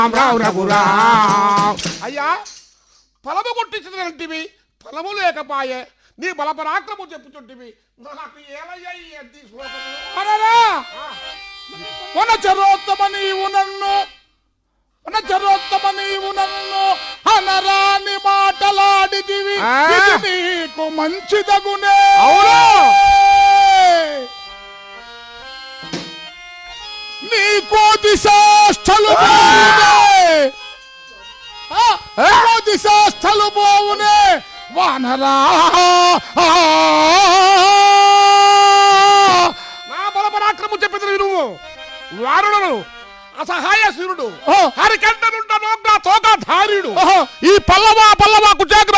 రావు రఘురాం అయ్యా ఫలము కొట్టించినటివి ఫలము లేకపాయే నీ బలపరాక్రము చెప్పుచుంటివి నాకు ఏలయ్యా ఈ అద్దీ శ్లోకము అనరా వనచరోత్తమ నీవు నన్ను వనచరోత్తమ నీవు నన్ను అనరాని మాటలాడితివి ఆ. ఇది నీకు మంచిదగునే అవును. నీ కోతి శాస్థలు పోవునే ఆ, కోతి శాస్థలు పోవునే వానరా నా బలపరాక్రము చెప్పిన నువ్వు వారుడు అసహాయ శిరుడు ఓ. హరికంఠనుండ నోగ్గా తోక ధార్యుడు ఓహో, ఈ పల్లవా పల్లవా కుజాగ్ర